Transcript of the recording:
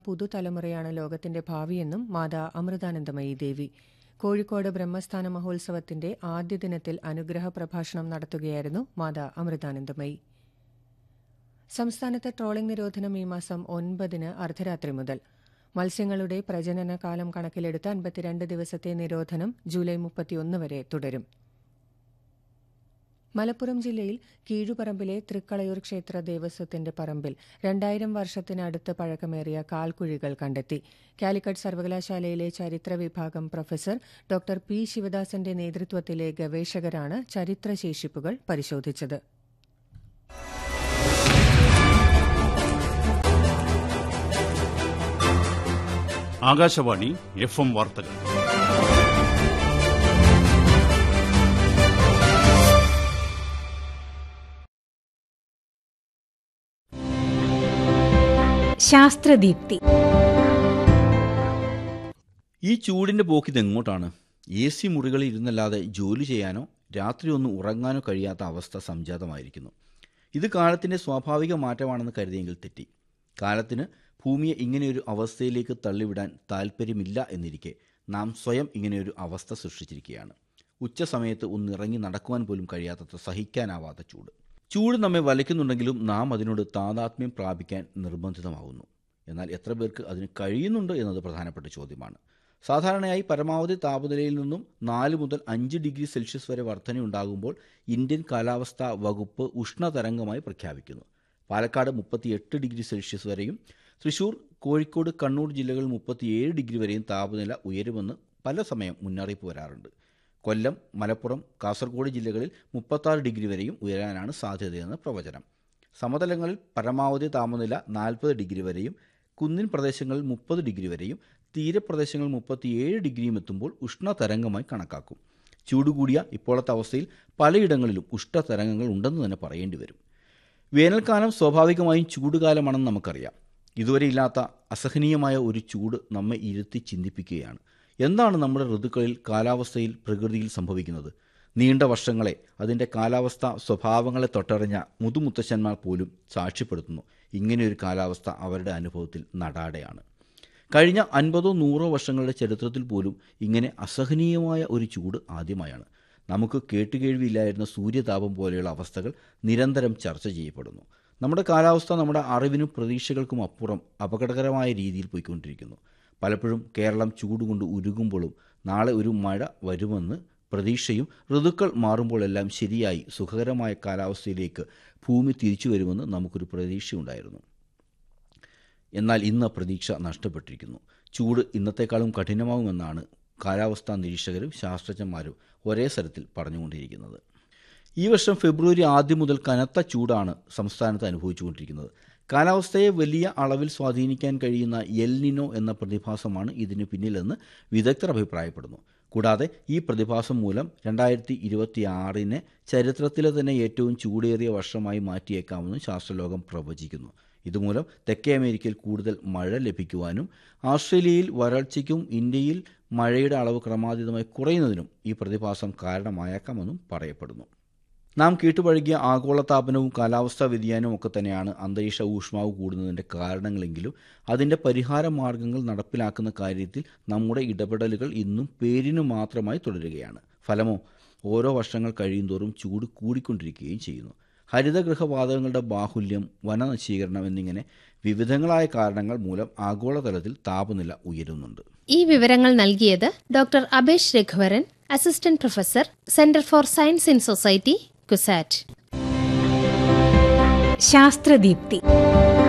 പുതുതലമുറയാണ് ലോകത്തിന്റെ ഭാവിയെന്നും മാതാ അമൃതാനന്ദമയി ദേവി കോഴിക്കോട് ബ്രഹ്മസ്ഥാന മഹോത്സവത്തിന്റെ ആദ്യ ദിനത്തിൽ അനുഗ്രഹ പ്രഭാഷണം നടത്തുകയായിരുന്നു മാതാ അമൃതാനന്ദമയി സംസ്ഥാനത്ത് ട്രോളിംഗ് നിരോധനം ഈ മാസം ഒൻപതിന് അർദ്ധരാത്രി മുതൽ മത്സ്യങ്ങളുടെ പ്രജനന കാലം കണക്കിലെടുത്ത് അൻപത്തിരണ്ട് ദിവസത്തെ നിരോധനം ജൂലൈ മുപ്പത്തിയൊന്ന് വരെ തുടരും മലപ്പുറം ജില്ലയിൽ കീഴുപറമ്പിലെ തൃക്കളയൂർ ക്ഷേത്ര ദേവസ്വത്തിന്റെ പറമ്പിൽ രണ്ടായിരം വർഷത്തിനടുത്ത് പഴക്കമേറിയ കാൽക്കുഴികൾ കണ്ടെത്തി കാലിക്കറ്റ് സർവകലാശാലയിലെ ചരിത്ര വിഭാഗം പ്രൊഫസർ ഡോക്ടർ പി ശിവദാസന്റെ നേതൃത്വത്തിലെ ഗവേഷകരാണ് ചരിത്രശേഷിപ്പുകൾ പരിശോധിച്ചത് ആകാശവാണി എഫ് എം വാർത്തകൾ ശാസ്ത്രദീപ്തി ഈ ചൂടിന്റെ പോക്കിത് എങ്ങോട്ടാണ് എ സി മുറികളിൽ ഇരുന്നല്ലാതെ ജോലി ചെയ്യാനോ രാത്രി ഒന്ന് ഉറങ്ങാനോ കഴിയാത്ത അവസ്ഥ സംജാതമായിരിക്കുന്നു ഇത് കാലത്തിന്റെ സ്വാഭാവിക മാറ്റമാണെന്ന് കരുതിയെങ്കിൽ തെറ്റി കാലത്തിന് ഭൂമിയെ ഇങ്ങനെയൊരു അവസ്ഥയിലേക്ക് തള്ളിവിടാൻ താല്പര്യമില്ല എന്നിരിക്കെ നാം സ്വയം ഇങ്ങനെയൊരു അവസ്ഥ സൃഷ്ടിച്ചിരിക്കുകയാണ് ഉച്ച സമയത്ത് ഒന്നിറങ്ങി നടക്കുവാൻ പോലും കഴിയാത്തത്ര സഹിക്കാനാവാത്ത ചൂട് ചൂട് നമ്മെ വലയ്ക്കുന്നുണ്ടെങ്കിലും നാം അതിനോട് താതാത്മ്യം പ്രാപിക്കാൻ നിർബന്ധിതമാകുന്നു എന്നാൽ എത്ര പേർക്ക് അതിന് കഴിയുന്നുണ്ട് എന്നത് പ്രധാനപ്പെട്ട ചോദ്യമാണ് സാധാരണയായി പരമാവധി താപനിലയിൽ നിന്നും നാല് മുതൽ അഞ്ച് ഡിഗ്രി സെൽഷ്യസ് വരെ വർധനയുണ്ടാകുമ്പോൾ ഇന്ത്യൻ കാലാവസ്ഥാ വകുപ്പ് ഉഷ്ണതരംഗമായി പ്രഖ്യാപിക്കുന്നു പാലക്കാട് മുപ്പത്തിയെട്ട് ഡിഗ്രി സെൽഷ്യസ് വരെയും തൃശൂർ കോഴിക്കോട് കണ്ണൂർ ജില്ലകളിൽ മുപ്പത്തിയേഴ് ഡിഗ്രി വരെയും താപനില ഉയരുമെന്ന് പല സമയം മുന്നറിയിപ്പ് വരാറുണ്ട് കൊല്ലം മലപ്പുറം കാസർഗോഡ് ജില്ലകളിൽ മുപ്പത്താറ് ഡിഗ്രി വരെയും ഉയരാനാണ് സാധ്യതയെന്ന് പ്രവചനം സമതലങ്ങളിൽ പരമാവധി താപനില നാൽപ്പത് ഡിഗ്രി വരെയും കുന്നിൻ പ്രദേശങ്ങളിൽ മുപ്പത് ഡിഗ്രി വരെയും തീരപ്രദേശങ്ങളിൽ മുപ്പത്തിയേഴ് ഡിഗ്രിയും എത്തുമ്പോൾ ഉഷ്ണതരംഗമായി കണക്കാക്കും ചൂട് കൂടിയ ഇപ്പോഴത്തെ അവസ്ഥയിൽ പലയിടങ്ങളിലും ഉഷ്ണതരംഗങ്ങൾ ഉണ്ടെന്ന് തന്നെ പറയേണ്ടി വരും വേനൽക്കാലം സ്വാഭാവികമായും ചൂടുകാലമാണെന്ന് നമുക്കറിയാം ഇതുവരെ ഇല്ലാത്ത അസഹനീയമായ ഒരു ചൂട് നമ്മെ ഇരുത്തി ചിന്തിപ്പിക്കുകയാണ് എന്താണ് നമ്മുടെ ഋതുക്കളിൽ കാലാവസ്ഥയിൽ പ്രകൃതിയിൽ സംഭവിക്കുന്നത് നീണ്ട വർഷങ്ങളെ അതിൻ്റെ കാലാവസ്ഥ സ്വഭാവങ്ങളെ തൊട്ടറിഞ്ഞ മുതുമുത്തശ്ശന്മാർ പോലും സാക്ഷ്യപ്പെടുത്തുന്നു ഇങ്ങനെയൊരു കാലാവസ്ഥ അവരുടെ അനുഭവത്തിൽ നടാടെയാണ് കഴിഞ്ഞ അൻപതോ നൂറോ വർഷങ്ങളുടെ ചരിത്രത്തിൽ പോലും ഇങ്ങനെ അസഹനീയമായ ഒരു ചൂട് ആദ്യമായാണ് നമുക്ക് കേട്ടുകേഴ്വിയില്ലായിരുന്ന സൂര്യതാപം പോലെയുള്ള അവസ്ഥകൾ നിരന്തരം ചർച്ച ചെയ്യപ്പെടുന്നു നമ്മുടെ കാലാവസ്ഥ നമ്മുടെ അറിവിനും പ്രതീക്ഷകൾക്കും അപ്പുറം അപകടകരമായ രീതിയിൽ പോയിക്കൊണ്ടിരിക്കുന്നു പലപ്പോഴും കേരളം ചൂടുകൊണ്ട് ഉരുകുമ്പോഴും നാളെ ഒരു മഴ വരുമെന്ന് പ്രതീക്ഷയും ഋതുക്കൾ മാറുമ്പോഴെല്ലാം ശരിയായി സുഖകരമായ കാലാവസ്ഥയിലേക്ക് ഭൂമി തിരിച്ചു വരുമെന്ന് നമുക്കൊരു പ്രതീക്ഷയുണ്ടായിരുന്നു എന്നാൽ ഇന്ന് പ്രതീക്ഷ നഷ്ടപ്പെട്ടിരിക്കുന്നു ചൂട് ഇന്നത്തെക്കാളും കഠിനമാകുമെന്നാണ് കാലാവസ്ഥാ നിരീക്ഷകരും ശാസ്ത്രജ്ഞന്മാരും ഒരേ സ്ഥലത്തിൽ പറഞ്ഞുകൊണ്ടിരിക്കുന്നത് ഈ വർഷം ഫെബ്രുവരി ആദ്യം മുതൽ കനത്ത ചൂടാണ് സംസ്ഥാനത്ത് അനുഭവിച്ചുകൊണ്ടിരിക്കുന്നത് കാലാവസ്ഥയെ വലിയ അളവിൽ സ്വാധീനിക്കാൻ കഴിയുന്ന എൽനിനോ എന്ന പ്രതിഭാസമാണ് ഇതിന് പിന്നിലെന്ന് വിദഗ്ധർ അഭിപ്രായപ്പെടുന്നു കൂടാതെ ഈ പ്രതിഭാസം മൂലം രണ്ടായിരത്തി ഇരുപത്തി ആറിനെ ചരിത്രത്തിലെ തന്നെ ഏറ്റവും ചൂടേറിയ വർഷമായി മാറ്റിയേക്കാമെന്ന് ശാസ്ത്രലോകം പ്രവചിക്കുന്നു ഇതുമൂലം തെക്കേ അമേരിക്കയിൽ കൂടുതൽ മഴ ലഭിക്കുവാനും ഓസ്ട്രേലിയയിൽ വരൾച്ചയ്ക്കും ഇന്ത്യയിൽ മഴയുടെ അളവ് ക്രമാതീതമായി കുറയുന്നതിനും ഈ പ്രതിഭാസം കാരണമായേക്കാമെന്നും പറയപ്പെടുന്നു നാം കേട്ടുപഴകിയ ആഗോളതാപനവും കാലാവസ്ഥാ വ്യതിയാനവും ഒക്കെ തന്നെയാണ് അന്തരീക്ഷ ഊഷ്മാവ് കൂടുന്നതിൻ്റെ കാരണങ്ങളെങ്കിലും അതിൻ്റെ പരിഹാര മാർഗങ്ങൾ നടപ്പിലാക്കുന്ന കാര്യത്തിൽ നമ്മുടെ ഇടപെടലുകൾ ഇന്നും പേരിനു മാത്രമായി തുടരുകയാണ് ഫലമോ ഓരോ വർഷങ്ങൾ കഴിയുന്തോറും ചൂട് കൂടിക്കൊണ്ടിരിക്കുകയും ചെയ്യുന്നു ഹരിതഗൃഹവാതകങ്ങളുടെ ബാഹുല്യം വനനശീകരണം എന്നിങ്ങനെ വിവിധങ്ങളായ കാരണങ്ങൾ മൂലം ആഗോളതലത്തിൽ താപനില ഉയരുന്നുണ്ട് ഈ വിവരങ്ങൾ നൽകിയത് doctor Abesh Raghuvaran assistant professor centre for science in society CUSAT ശാസ്ത്രദീപ്തി